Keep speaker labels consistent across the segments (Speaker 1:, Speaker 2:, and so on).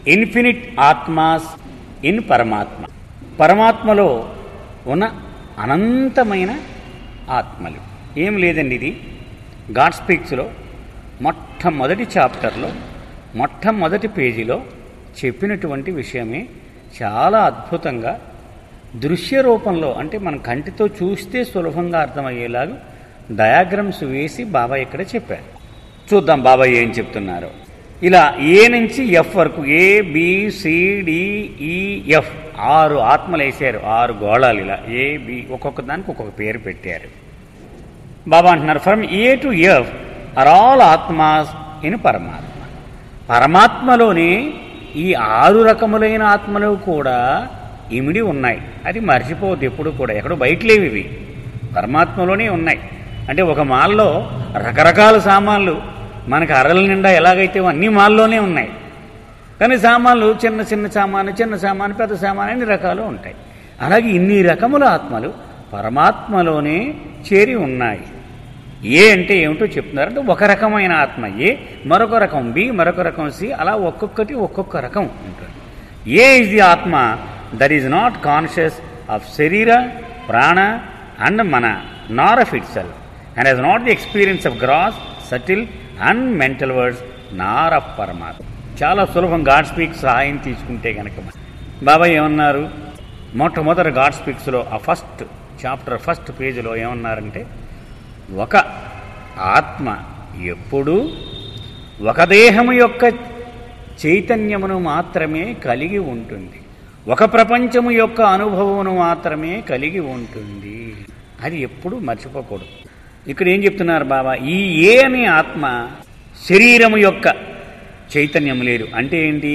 Speaker 1: infinite ఆత్మాస్ in పరమాత్మ పరమాత్మలో ఉన్న అనంతమైన ఆత్మలు ఏం లేదండి ఇది గాడ్ స్పీక్స్లో మొట్టమొదటి చాప్టర్లో మొట్టమొదటి పేజీలో చెప్పినటువంటి విషయమే చాలా అద్భుతంగా దృశ్య రూపంలో అంటే మన కంటితో చూస్తే సులభంగా అర్థమయ్యేలాగా డయాగ్రమ్స్ వేసి బాబా ఇక్కడ చెప్పారు చూద్దాం బాబా ఏం చెప్తున్నారు ఇలా ఏ నుంచి ఎఫ్ వరకు A B C D E F ఆరు ఆత్మలు వేసారు ఆరు గోళాలు ఇలా ఏ బి ఒక్కొక్క దానికి ఒక్కొక్క పేరు పెట్టారు బాబా అంటున్నారు from A to F are all ఆత్మాస్ ఇన్ పరమాత్మ పరమాత్మలోని ఈ ఆరు రకములైన ఆత్మలు కూడా ఇమిడి ఉన్నాయి అది మర్చిపోవద్దు ఎప్పుడు కూడా ఎక్కడో బయట లేవు ఇవి పరమాత్మలోనే ఉన్నాయి అంటే ఒక మాల్లో రకరకాల సామాన్లు మనకు అరల నిండా ఎలాగైతే అన్ని మాల్లోనే ఉన్నాయి కానీ సామాన్లు చిన్న చిన్న సామాను చిన్న సామాను పెద్ద సామాను అన్ని రకాలు ఉంటాయి అలాగే ఇన్ని రకముల ఆత్మలు పరమాత్మలోనే చేరి ఉన్నాయి ఏ అంటే ఏమిటో చెప్తున్నారంటే ఒక రకమైన ఆత్మ ఏ మరొక రకం బి మరొక రకం సి అలా ఒక్కొక్కటి ఒక్కొక్క రకం ఉంటుంది ఏ ఇస్ ది ఆత్మ that is not conscious of శరీర ప్రాణ అండ్ మన nor of itself and has not the experience of gross subtle and mental worlds nor of పరమాత్మ చాలా సులభం గాడ్ స్పీక్ సహాయం తీసుకుంటే కనుక బాబాయ్ ఏమన్నారు మొట్టమొదటి గాడ్ స్పీక్స్లో ఆ ఫస్ట్ చాప్టర్ ఫస్ట్ పేజీలో ఏమన్నారంటే ఒక ఆత్మ ఎప్పుడూ ఒక దేహము యొక్క చైతన్యమును మాత్రమే కలిగి ఉంటుంది ఒక ప్రపంచము యొక్క అనుభవమును మాత్రమే కలిగి ఉంటుంది అది ఎప్పుడు మర్చిపోకూడదు ఇక్కడ ఏం చెప్తున్నారు బాబా ఈ ఏ అనే ఆత్మ శరీరము యొక్క చైతన్యం లేదు అంటే ఏంటి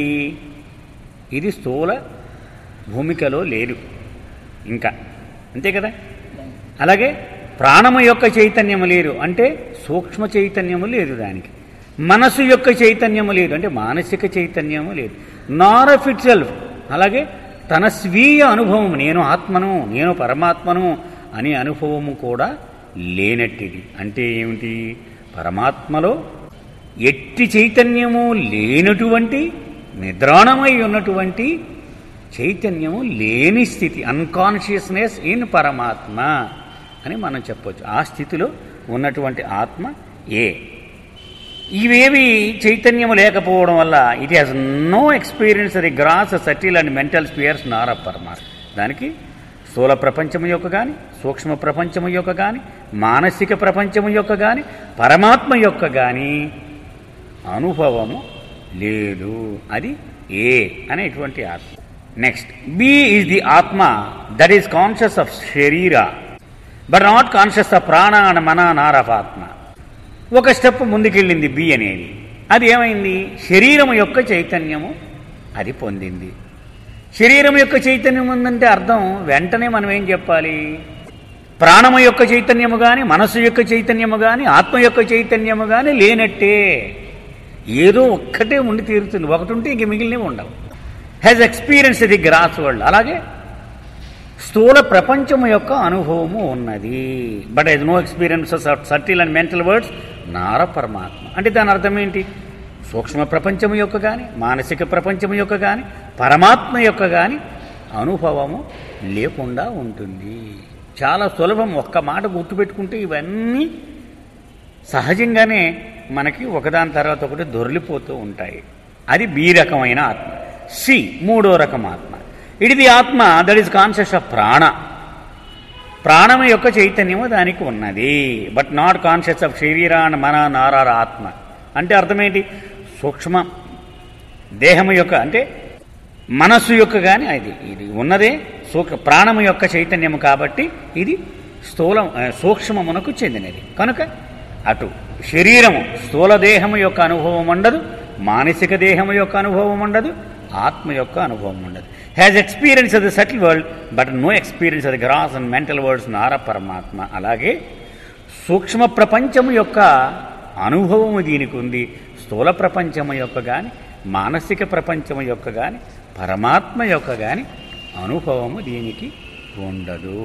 Speaker 1: ఇది స్థూల భూమికలో లేదు ఇంకా అంతే కదా అలాగే ప్రాణము యొక్క చైతన్యము లేదు అంటే సూక్ష్మ చైతన్యము లేదు దానికి మనసు యొక్క చైతన్యము లేదు అంటే మానసిక చైతన్యము లేదు నార్ ఆఫ్ ఇట్ సెల్ఫ్ అలాగే తన స్వీయ అనుభవం నేను ఆత్మను నేను పరమాత్మను అనే అనుభవము కూడా లేనట్టిది అంటే ఏమిటి పరమాత్మలో ఎట్టి చైతన్యము లేనటువంటి నిద్రాణమై ఉన్నటువంటి చైతన్యము లేని స్థితి అన్కాన్షియస్నెస్ ఇన్ పరమాత్మ అని మనం చెప్పొచ్చు ఆ స్థితిలో ఉన్నటువంటి ఆత్మ ఏ ఇవేవి చైతన్యము లేకపోవడం వల్ల it has no experience the gross subtle and mental spheres nor of పరమాత్మ దానికి స్థూల ప్రపంచము యొక్క కానీ సూక్ష్మ ప్రపంచము యొక్క కానీ మానసిక ప్రపంచము యొక్క కానీ పరమాత్మ యొక్క కానీ అనుభవము లేదు అది ఏ అనేటువంటి ఆత్మ నెక్స్ట్ బి ఈజ్ ది ఆత్మ దట్ ఈస్ కాన్షియస్ ఆఫ్ శరీర బట్ నాట్ కాన్షియస్ ఆఫ్ ప్రాణ అండ్ మన నార్ ఆఫ్ ఆత్మ ఒక స్టెప్ ముందుకెళ్ళింది బి అనేది అది ఏమైంది శరీరం యొక్క చైతన్యము అది పొందింది శరీరం యొక్క చైతన్యం ఉందంటే అర్థం వెంటనే మనం ఏం చెప్పాలి ప్రాణము యొక్క చైతన్యము కానీ మనస్సు యొక్క చైతన్యము కానీ ఆత్మ యొక్క చైతన్యము కానీ లేనట్టే ఏదో ఒక్కటే ఉండి తీరుతుంది ఒకటి ఉంటే ఇంక మిగిలినవి ఉండవు has experience the gross world అలాగే స్థూల ప్రపంచము యొక్క అనుభవము ఉన్నది but has no experiences of subtle and mental worlds nor పరమాత్మ అంటే దాని అర్థం ఏంటి సూక్ష్మ ప్రపంచము యొక్క కానీ మానసిక ప్రపంచము యొక్క కానీ పరమాత్మ యొక్క కానీ అనుభవము లేకుండా ఉంటుంది చాలా సులభం ఒక్క మాట గుర్తుపెట్టుకుంటే ఇవన్నీ సహజంగానే మనకి ఒకదాని తర్వాత ఒకటి దొరిలిపోతూ ఉంటాయి అది బి రకమైన ఆత్మ సి మూడో రకం ఆత్మ ఇట్ ది ఆత్మ దట్ ఈస్ కాన్షియస్ ఆఫ్ ప్రాణ ప్రాణం యొక్క చైతన్యము దానికి ఉన్నది బట్ నాట్ కాన్షియస్ ఆఫ్ శరీర అండ్ మన నారార ఆత్మ అంటే అర్థమేంటి సూక్ష్మ దేహము యొక్క అంటే మనస్సు యొక్క కానీ అది ఇది ఉన్నదే సూక్ష్మ ప్రాణము యొక్క చైతన్యము కాబట్టి ఇది స్థూలం ఆ, సూక్ష్మమునకు చెందినది కనుక అటు శరీరము స్థూల దేహము యొక్క అనుభవం ఉండదు మానసిక దేహము యొక్క అనుభవం ఉండదు ఆత్మ యొక్క అనుభవం ఉండదు has experience of the subtle world but no experience of the gross and mental worlds nor పరమాత్మ అలాగే సూక్ష్మ ప్రపంచము యొక్క అనుభవము దీనికి ఉంది స్థూల ప్రపంచము యొక్క కానీ మానసిక ప్రపంచము యొక్క కానీ పరమాత్మ యొక్క కానీ అనుభవము దీనికి ఉండదు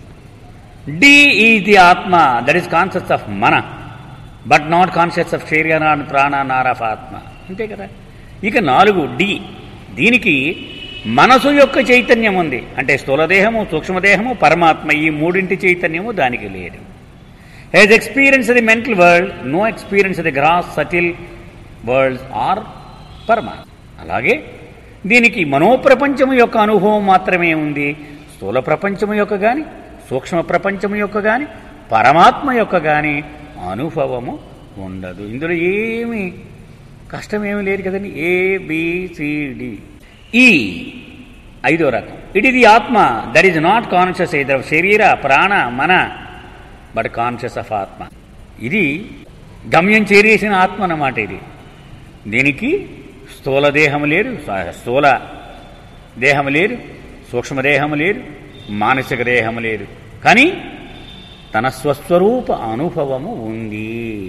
Speaker 1: డి ఈజ్ ది ఆత్మ దట్ ఈస్ కాన్షియస్ ఆఫ్ మన బట్ నాట్ కాన్షియస్ ఆఫ్ శరీర ప్రాణ నార్ ఆఫ్ ఆత్మ అంతే కదా ఇక నాలుగు డి దీనికి మనసు యొక్క చైతన్యం ఉంది అంటే స్థూలదేహము సూక్ష్మదేహము పరమాత్మ ఈ మూడింటి చైతన్యము దానికి లేదు has experience the mental world no experience the gross subtle worlds or పరమాత్మ అలాగే దీనికి మనోప్రపంచము యొక్క అనుభవం మాత్రమే ఉంది స్థూల ప్రపంచము యొక్క కానీ సూక్ష్మ ప్రపంచము యొక్క కానీ పరమాత్మ యొక్క కానీ అనుభవము ఉండదు ఇందులో ఏమి కష్టమేమీ లేదు కదండి ఏబిసిడి ఈ ఐదో రకం ఇట్ ఇది ఆత్మ that is not conscious either శరీర ప్రాణ మన బట్ కాన్షియస్ ఆఫ్ ఆత్మ ఇది గమ్యం చేరేసిన ఆత్మ అన్నమాట ఇది దీనికి స్థూల దేహం లేదు స్థూల దేహం లేదు సూక్ష్మదేహం లేదు మానసిక దేహం లేదు కానీ తన స్వస్వరూప అనుభవము ఉంది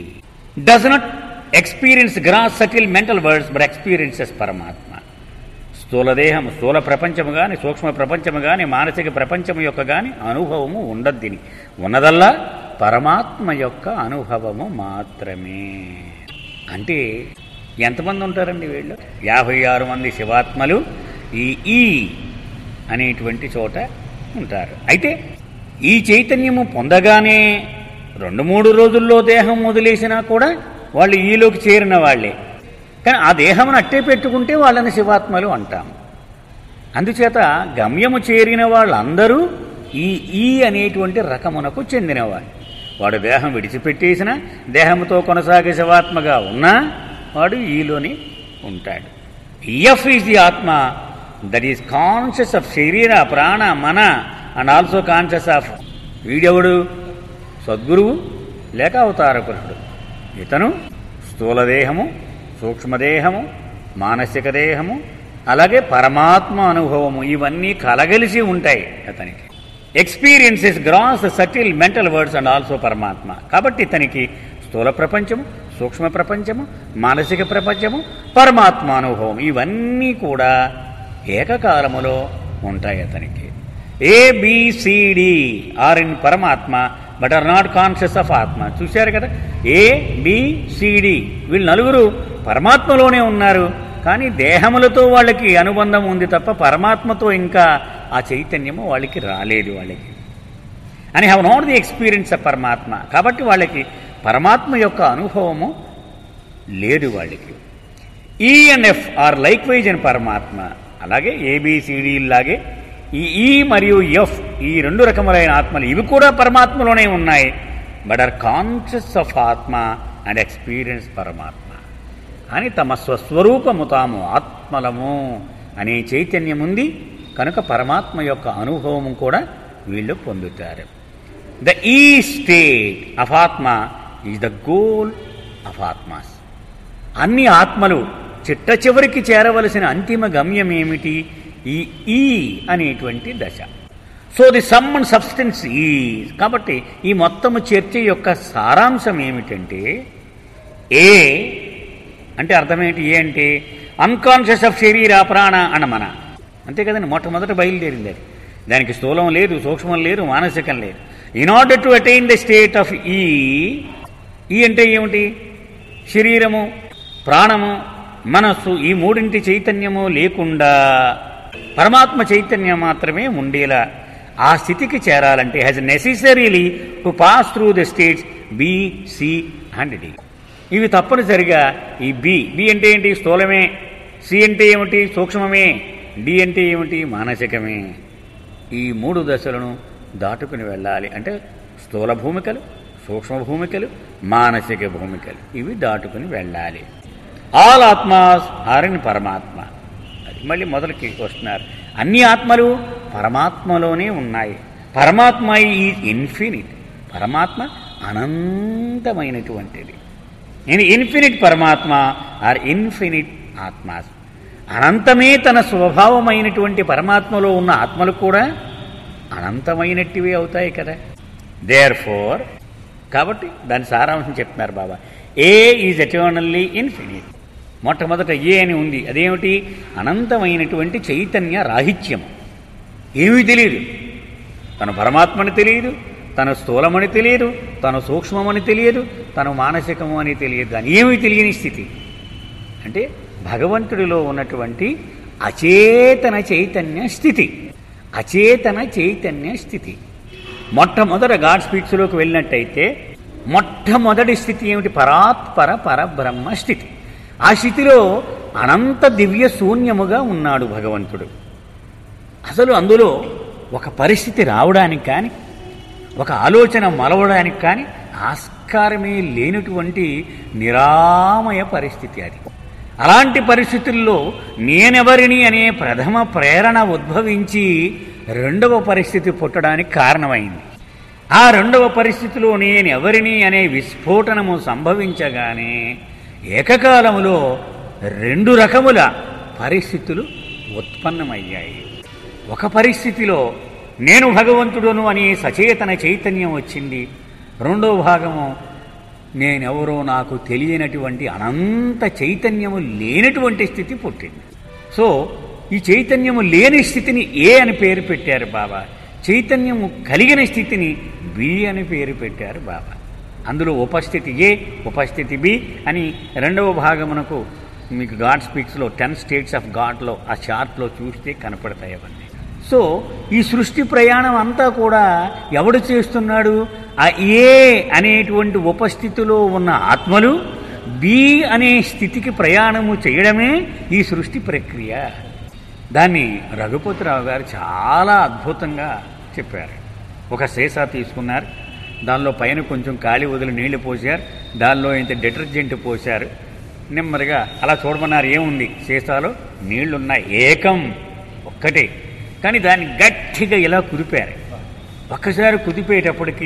Speaker 1: does not experience gross subtle mental worlds but experiences పరమాత్మ స్థూలదేహం స్థూల ప్రపంచము కానీ సూక్ష్మ ప్రపంచము కానీ మానసిక ప్రపంచము యొక్క కానీ అనుభవము ఉండదు దీని ఉన్నదల్లా పరమాత్మ యొక్క అనుభవము మాత్రమే అంటే ఎంతమంది ఉంటారండి వీళ్ళు యాభై ఆరు మంది శివాత్మలు ఈ ఈ అనేటువంటి చోట ఉంటారు అయితే ఈ చైతన్యము పొందగానే రెండు మూడు రోజుల్లో దేహం వదిలేసినా కూడా వాళ్ళు ఈలోకి చేరిన వాళ్ళే కానీ ఆ దేహమును అట్టే పెట్టుకుంటే వాళ్ళని శివాత్మలు అంటాం అందుచేత గమ్యము చేరిన వాళ్ళందరూ ఈ ఈ అనేటువంటి రకమునకు చెందినవాడు వాడు దేహం విడిచిపెట్టేసిన దేహంతో కొనసాగే శివాత్మగా ఉన్నా వాడు ఈలోని ఉంటాడు ఎఫ్ ఈజ్ ది ఆత్మ దట్ ఈస్ కాన్షియస్ ఆఫ్ శరీర ప్రాణ మన అండ్ ఆల్సో కాన్షియస్ ఆఫ్ వీడెవడు సద్గురువు లేక అవతార పురుషుడు ఇతను స్థూలదేహము సూక్ష్మదేహము మానసిక దేహము అలాగే పరమాత్మ అనుభవము ఇవన్నీ కలగలిసి ఉంటాయి అతనికి experiences gross subtle mental worlds and also పరమాత్మ కాబట్టి ఇతనికి స్థూల ప్రపంచము సూక్ష్మ ప్రపంచము మానసిక ప్రపంచము పరమాత్మ అనుభవం ఇవన్నీ కూడా ఏకకాలములో ఉంటాయి అతనికి ఏబిసిడి ఆర్ ఇన్ పరమాత్మ but are not conscious of ఆత్మ చూశారు కదా ఏ బిసిడి వీళ్ళు నలుగురు పరమాత్మలోనే ఉన్నారు కానీ దేహములతో వాళ్ళకి అనుబంధం ఉంది తప్ప పరమాత్మతో ఇంకా ఆ చైతన్యము వాళ్ళకి రాలేదు వాళ్ళకి అని have not the experience of పరమాత్మ కాబట్టి వాళ్ళకి పరమాత్మ యొక్క అనుభవము లేదు వాళ్ళకి E and F are likewise అని పరమాత్మ అలాగే ఏబిసిడి లాగే ఈ ఈ మరియు ఎఫ్ ఈ రెండు రకములైన ఆత్మలు ఇవి కూడా పరమాత్మలోనే ఉన్నాయి బట్ ఆర్ కాన్షియస్ ఆఫ్ ఆత్మ అండ్ ఎక్స్పీరియన్స్ పరమాత్మ అని తమ స్వస్వరూపము తాము ఆత్మలము అనే చైతన్యం ఉంది కనుక పరమాత్మ యొక్క అనుభవము కూడా వీళ్ళు పొందుతారు ద ఈ స్టేట్ ఆఫ్ ఆత్మ ఈజ్ ద గోల్ ఆఫ్ ఆత్మాస్ అన్ని ఆత్మలు చిట్ట చివరికి చేరవలసిన అంతిమ గమ్యం ఏమిటి ఈ ఈ అనేటువంటి దశ so the sum and substance ఈ కాబట్టి ఈ మొత్తము చర్చ యొక్క సారాంశం ఏమిటంటే ఏ అంటే అర్థమేంటి ఏ అంటే అన్కాన్షియస్ ఆఫ్ శరీర ప్రాణ అన్నమన అంతే కదండి మొట్టమొదట బయలుదేరింది అది దానికి స్థూలం లేదు సూక్ష్మం లేదు మానసికం లేదు in order to attain the state of E E అంటే ఏమిటి శరీరము ప్రాణము మనస్సు ఈ మూడింటి చైతన్యము లేకుండా పరమాత్మ చైతన్యం మాత్రమే ఉండేలా ఆ స్థితికి చేరాలంటే has necessarily to pass through the states B C and D ఇవి తప్పనిసరిగా ఈ బి బి అంటే ఏంటి స్థూలమే సి అంటే ఏమిటి సూక్ష్మమే డి అంటే ఏమిటి మానసికమే ఈ మూడు దశలను దాటుకుని వెళ్ళాలి అంటే స్థూల భూమికలు సూక్ష్మ భూమికలు మానసిక భూమికలు ఇవి దాటుకుని వెళ్ళాలి ఆల్ ఆత్మాస్ ఆర్ ఇన్ పరమాత్మ అది మళ్ళీ మొదలుకి వస్తున్నారు అన్ని ఆత్మలు పరమాత్మలోనే ఉన్నాయి పరమాత్మ ఈజ్ ఇన్ఫినిట్ పరమాత్మ అనంతమైనటువంటిది నేను ఇన్ఫినిట్ పరమాత్మ ఆర్ ఇన్ఫినిట్ ఆత్మాస్ అనంతమే తన స్వభావమైనటువంటి పరమాత్మలో ఉన్న ఆత్మలు కూడా అనంతమైనటివి అవుతాయి కదా దేర్ ఫోర్ కాబట్టి దాని సారాంశం చెప్తున్నారు Baba A is eternally infinite మొట్టమొదట ఏ అని ఉంది అదేమిటి అనంతమైనటువంటి చైతన్య రాహిత్యము ఏమీ తెలియదు తన పరమాత్మని తెలియదు తన స్థూలమని తెలియదు తన సూక్ష్మమని తెలియదు తన మానసికము అని తెలియదు అని ఏమీ తెలియని స్థితి అంటే భగవంతుడిలో ఉన్నటువంటి అచేతన చైతన్య స్థితి అచేతన చైతన్య స్థితి మొట్టమొదట గాడ్ స్పీక్స్లోకి వెళ్ళినట్టయితే మొట్టమొదటి స్థితి ఏమిటి పరాత్పర పరబ్రహ్మ స్థితి ఆ స్థితిలో అనంత దివ్య శూన్యముగా ఉన్నాడు భగవంతుడు అసలు అందులో ఒక పరిస్థితి రావడానికి కానీ ఒక ఆలోచన మలవడానికి కానీ ఆస్కారమే లేనటువంటి నిరామయ పరిస్థితి అది అలాంటి పరిస్థితుల్లో నేనెవరిని అనే ప్రథమ ప్రేరణ ఉద్భవించి రెండవ పరిస్థితి పుట్టడానికి కారణమైంది ఆ రెండవ పరిస్థితిలో నేను ఎవరిని అనే విస్ఫోటనము సంభవించగానే ఏకకాలములో రెండు రకముల పరిస్థితులు ఉత్పన్నమయ్యాయి ఒక పరిస్థితిలో నేను భగవంతుడును అనే సచేతన చైతన్యం వచ్చింది రెండో భాగము నేనెవరో నాకు తెలియనటువంటి అనంత చైతన్యము లేనటువంటి స్థితి పుట్టింది సో ఈ చైతన్యము లేని స్థితిని ఏ అని పేరు పెట్టారు బాబా చైతన్యము కలిగిన స్థితిని బి అని పేరు పెట్టారు బాబా అందులో ఉపస్థితి ఏ ఉపస్థితి బి అని రెండవ భాగమునకు మీకు గాడ్ స్పీక్స్లో టెన్ స్టేట్స్ ఆఫ్ గాడ్లో ఆ చార్ట్లో చూస్తే కనపడతాయి అవన్నీ సో ఈ సృష్టి ప్రయాణం అంతా కూడా ఎవడు చేస్తున్నాడు ఆ ఏ అనేటువంటి ఉపస్థితిలో ఉన్న ఆత్మలు బి అనే స్థితికి ప్రయాణము చేయడమే ఈ సృష్టి ప్రక్రియ దాన్ని రఘుపతిరావు గారు చాలా అద్భుతంగా చెప్పారు ఒక సీసా తీసుకున్నారు దానిలో పైన కొంచెం ఖాళీ వదిలి నీళ్లు పోసారు దానిలో ఇంత డిటర్జెంట్ పోశారు నెమ్మదిగా అలా చూడమన్నారు ఏముంది సీసాలో నీళ్లున్నాయి ఏకం ఒక్కటే కానీ దాన్ని గట్టిగా ఇలా కుదిపారు ఒక్కసారి కుదిపేటప్పటికి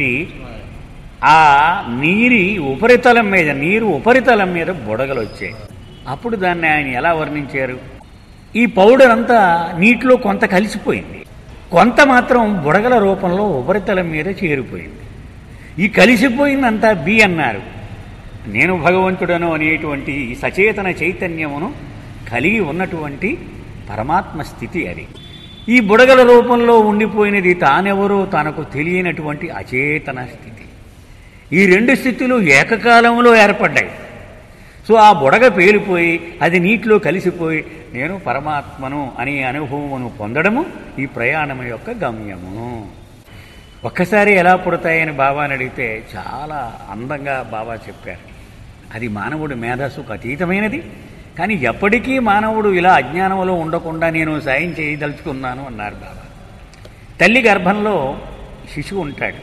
Speaker 1: ఆ నీరి ఉపరితలం మీద నీరు ఉపరితలం మీద బుడగలు వచ్చాయి అప్పుడు దాన్ని ఆయన ఎలా వర్ణించారు ఈ పౌడర్ అంతా నీటిలో కొంత కలిసిపోయింది కొంత మాత్రం బుడగల రూపంలో ఉపరితలం మీద చేరిపోయింది ఈ కలిసిపోయిందంతా బి అన్నారు నేను భగవంతుడను అనేటువంటి ఈ సచేతన చైతన్యమును కలిగి ఉన్నటువంటి పరమాత్మ స్థితి అది ఈ బుడగల రూపంలో ఉండిపోయినది తానెవరో తనకు తెలియనటువంటి అచేతన స్థితి ఈ రెండు స్థితులు ఏకకాలంలో ఏర్పడ్డాయి సో ఆ బుడగ పేలిపోయి అది నీటిలో కలిసిపోయి నేను పరమాత్మను అనే అనుభవమును పొందడము ఈ ప్రయాణం యొక్క గమ్యము ఒక్కసారి ఎలా పుడతాయని బాబాని అడిగితే చాలా అందంగా బాబా చెప్పారు అది మానవుడి మేధస్సుకు అతీతమైనది కానీ ఎప్పటికీ మానవుడు ఇలా అజ్ఞానంలో ఉండకుండా నేను సాయం చేయదలుచుకున్నాను అన్నారు బాబా తల్లి గర్భంలో శిశువు ఉంటాడు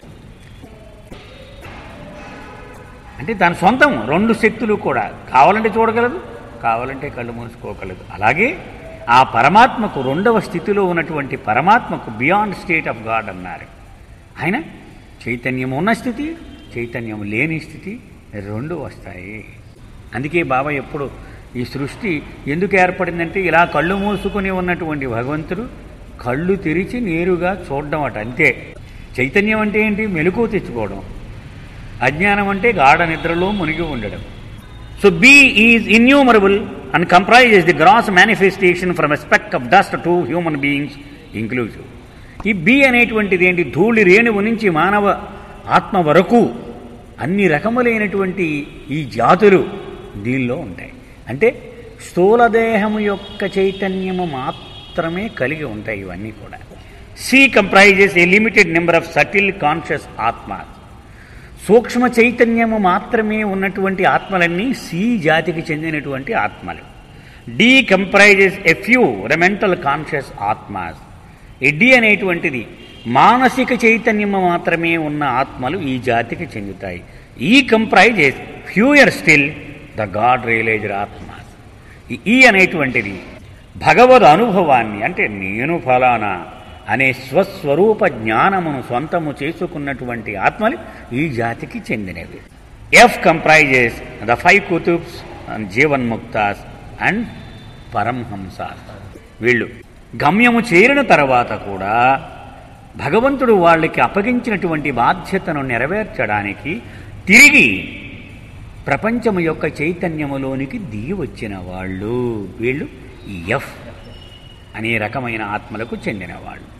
Speaker 1: అంటే దాని సొంతం రెండు శక్తులు కూడా కావాలంటే చూడగలదు కావాలంటే కళ్ళు మూసుకోగలదు అలాగే ఆ పరమాత్మకు రెండవ స్థితిలో ఉన్నటువంటి పరమాత్మకు బియాండ్ స్టేట్ ఆఫ్ గాడ్ అన్నారు ఆయన చైతన్యం ఉన్న స్థితి చైతన్యం లేని స్థితి రెండు వస్తాయి అందుకే బాబా ఎప్పుడు ఈ సృష్టి ఎందుకు ఏర్పడిందంటే ఇలా కళ్ళు మూసుకుని ఉన్నటువంటి భగవంతుడు కళ్ళు తెరిచి నేరుగా చూడడం అట అంతే చైతన్యం అంటే ఏంటి మెలకు తెచ్చుకోవడం అజ్ఞానం అంటే గాఢ నిద్రలో మునిగి ఉండడం so B is innumerable and comprises the gross manifestation from a speck of dust to human beings inclusive ఈ బి అనేటువంటిది ఏంటి ధూళి రేణువు నుంచి మానవ ఆత్మ వరకు అన్ని రకములైనటువంటి ఈ జాతులు దీనిలో ఉంటాయి అంటే స్థూలదేహము యొక్క చైతన్యము మాత్రమే కలిగి ఉంటాయి ఇవన్నీ కూడా C comprises a limited number of subtle conscious ఆత్మాస్ సూక్ష్మ చైతన్యము మాత్రమే ఉన్నటువంటి ఆత్మలన్నీ సి జాతికి చెందినటువంటి ఆత్మలు D comprises a few mental conscious ఆత్మాస్ ఈ డి అనేటువంటిది మానసిక చైతన్యము మాత్రమే ఉన్న ఆత్మలు ఈ జాతికి చెందుతాయి E comprises fewer still the God realized ఆత్మాస్ ఈ ఈ అనేటువంటిది భగవద్ అనుభవాన్ని అంటే నేను ఫలానా అనే స్వస్వరూప జ్ఞానమును సొంతము చేసుకున్నటువంటి ఆత్మలు ఈ జాతికి చెందినవి ఎఫ్ కంప్రైజెస్ ద ఫైవ్ కుతుబ్స్ జీవన్ముక్తాస్ అండ్ పరంహంసాస్ వీళ్ళు గమ్యము చేరిన తర్వాత కూడా భగవంతుడు వాళ్ళకి అప్పగించినటువంటి బాధ్యతను నెరవేర్చడానికి తిరిగి ప్రపంచము యొక్క చైతన్యములోనికి దిగి వచ్చిన వాళ్ళు వీళ్ళు ఈ ఎఫ్ అనే రకమైన ఆత్మలకు చెందిన వాళ్ళు